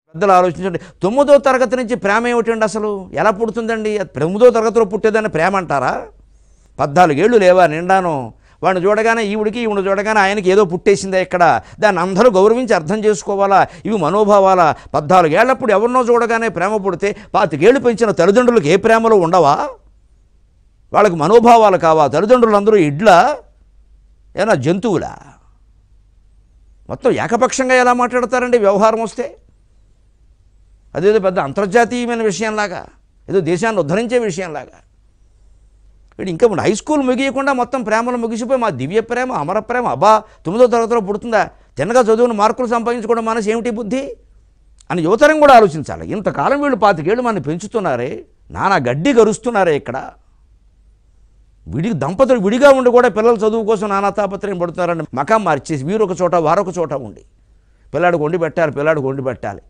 పెద్దలు ఆలోచించండి తొమ్మిదో తరగతి నుంచి ప్రేమ ఏమిటండి అసలు ఎలా పుడుతుందండి అది తొమ్మిదో తరగతిలో పుట్టేదాన్ని ప్రేమ అంటారా పద్నాలుగేళ్ళు లేవా నిండాను వాడిని చూడగానే ఈవిడికి ఈవిడ చూడగానే ఆయనకి ఏదో పుట్టేసిందే ఇక్కడ దాన్ని అందరూ గౌరవించి అర్థం చేసుకోవాలా ఇవి మనోభావాలా పద్నాలుగేళ్లప్పుడు ఎవరినో చూడగానే ప్రేమ పుడితే పాతికేళ్ళు పెంచిన తల్లిదండ్రులకు ఏ ప్రేమలో ఉండవా వాళ్ళకి మనోభావాలు కావా తల్లిదండ్రులందరూ ఇడ్లా ఏనా జంతువులా మొత్తం ఏకపక్షంగా ఎలా మాట్లాడతారండి వ్యవహారం వస్తే అదేదో పెద్ద అంతర్జాతీయమైన విషయంలాగా ఏదో దేశాన్ని ఉద్ధరించే విషయంలాగా వీడు ఇంకా హై స్కూల్ ముగియకుండా మొత్తం ప్రేమలు ముగిసిపోయి మా దివ్య ప్రేమ అమర ప్రేమ అబ్బా తొమ్మిదో తరగతిలో పుడుతుందా తిన్నగా చదువుని మార్కులు సంపాదించుకోవడం మనసు ఏమిటి బుద్ధి అని యువతరం కూడా ఆలోచించాలి ఇంతకాలం వీళ్ళు పాతికేళ్ళు మనని పెంచుతున్నారే నానా గడ్డి గరుస్తున్నారే ఇక్కడ విడి దంపతులు విడిగా ఉండి కూడా పిల్లల చదువు కోసం నానా తాపత్రయం పడుతున్నారని మకాం మార్చేసి వీరు ఒక చోట వారొక చోట ఉండి పిల్లాడికి వండి పెట్టాలి పిల్లాడికి వండి పెట్టాలి